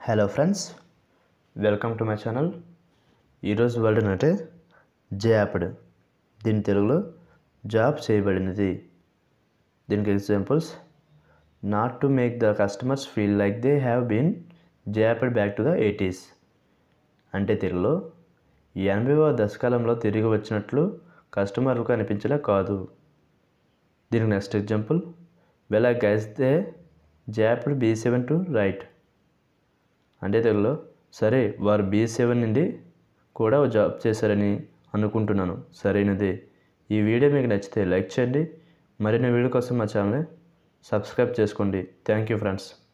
hello friends welcome to my channel ఈరోజు word అంటే zapped దీని తెలుగులో జాబ్ చేయబడినది దీనికి examples not to make the customers feel like they have been zapped back to the eighties అంటే తెలుగులో ఎనభైవ దశకాలంలో తిరిగి వచ్చినట్లు కస్టమర్లకు అనిపించేలా కాదు దీనికి next example well I guys they zapped be seven to right అంటే తెలుగులో సరే వారు బీ సెవెన్ నుండి కూడా జాబ్ చేశారని అనుకుంటున్నాను సరైనదే ఈ వీడియో మీకు నచ్చితే లైక్ చేయండి మరిన్ని వీడియో కోసం మా ఛానల్ని సబ్స్క్రైబ్ చేసుకోండి థ్యాంక్ యూ ఫ్రెండ్స్